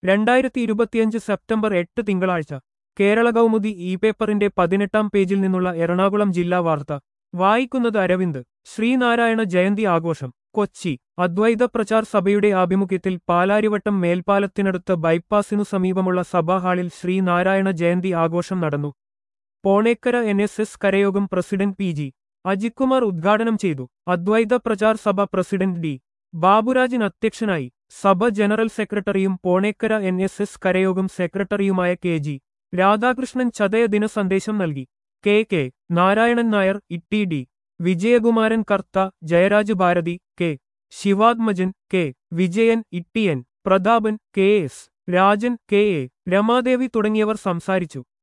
രണ്ടായിരത്തി ഇരുപത്തിയഞ്ച് സെപ്റ്റംബർ എട്ട് തിങ്കളാഴ്ച കേരള കൗമുദി ഇ പേപ്പറിന്റെ പതിനെട്ടാം പേജിൽ നിന്നുള്ള എറണാകുളം ജില്ലാ വാർത്ത വായിക്കുന്നത് അരവിന്ദ് ശ്രീനാരായണ ജയന്തി ആഘോഷം കൊച്ചി അദ്വൈത പ്രചാർ സഭയുടെ ആഭിമുഖ്യത്തിൽ പാലാരിവട്ടം മേൽപ്പാലത്തിനടുത്ത് ബൈപ്പാസിനു സമീപമുള്ള സഭാഹാളിൽ ശ്രീനാരായണ ജയന്തി ആഘോഷം നടന്നു പോണേക്കര എൻ എസ് എസ് കരയോഗം പ്രസിഡന്റ് പി ജി അജിത്കുമാർ ഉദ്ഘാടനം ചെയ്തു അദ്വൈത പ്രചാർ സഭ പ്രസിഡന്റ് ഡി ബാബുരാജൻ അധ്യക്ഷനായി സഭ ജനറൽ സെക്രട്ടറിയും പോണേക്കര എൻ എസ് എസ് കരയോഗം സെക്രട്ടറിയുമായ കെ ജി രാധാകൃഷ്ണൻ ചതയ ദിന സന്ദേശം നൽകി K K Narayanan Nair Itty D Vijayakumaran Kartha Jayaraj Bharathi K Sivathmajan K Vijayan Ittiyan Prathapan K S Rajan K A Ramadevi തുടങ്ങിയവർ സംസാരിച്ചു